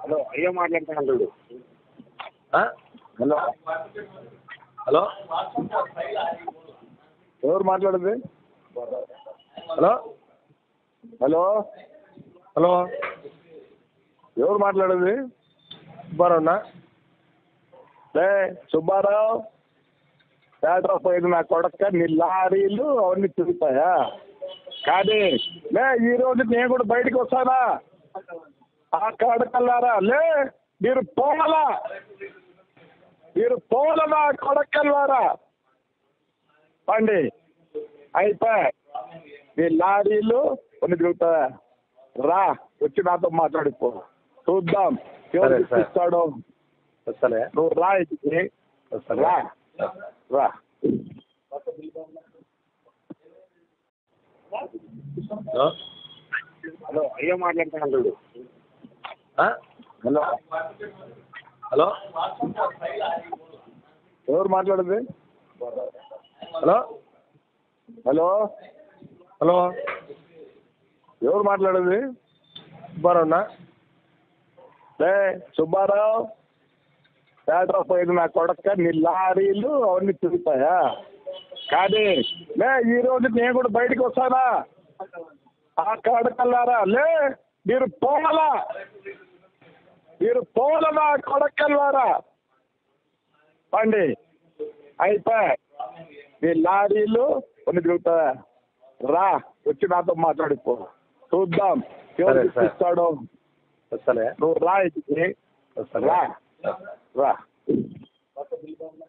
Hello అయ్యో మాట్లాడుతున్నాడు చూడు ఆ? హలో హలో ఎవరు మాట్లాడేది హలో హలో హలో ఎవరు మాట్లాడేది సుబ్బారావునా లే సుబ్బారావు పేట్రా పోయింది నా కొడక నీ లారీలు అవన్నీ తిరుగుతాయా కానీ లే ఈ రోజు నేను కూడా బయటకు వస్తానా ఆ కొడకల్లారా లే మీరు పోవాలా మీరు పోవాలనా కొడకల్లారా పండి అయిపోయి నీ లారీలు కొన్ని తిరుగుతాయా రా వచ్చి నాతో మాట్లాడిపో చూద్దాం ఎవరు సరే, సరే. ఇస్తాడో వస్తలే నువ్వు రా ఇక్కడికి. వస్తలే రా రా హలో హలో అయ్యో మాట్లాడుతున్నాడు చూడు ఆ? హలో హలో ఎవరు మాట్లాడేది హలో హలో హలో ఎవరు మాట్లాడేది సుబ్బారావునా లే సుబ్బారావు పేట్రా పోయింది నా కొడక నీ లారీలు అవన్నీ తిరుగుతాయా కానీ లే ఈ రోజు నేను కూడా బయటకు వస్తానా ఆ కొడకల్లారా లే మీరు పోవాలా మీరు పోవాలనా కొడకల్లారా పండి అయిపోయి నీ లారీలు కొన్ని తిరుగుతాయా రా వచ్చి నాతో మాట్లాడిపో చూద్దాం ఎవరు సరే, సరే. ఇస్తాడో వస్తలే నువ్వు రా ఇక్కడికి. వస్తలే రా రా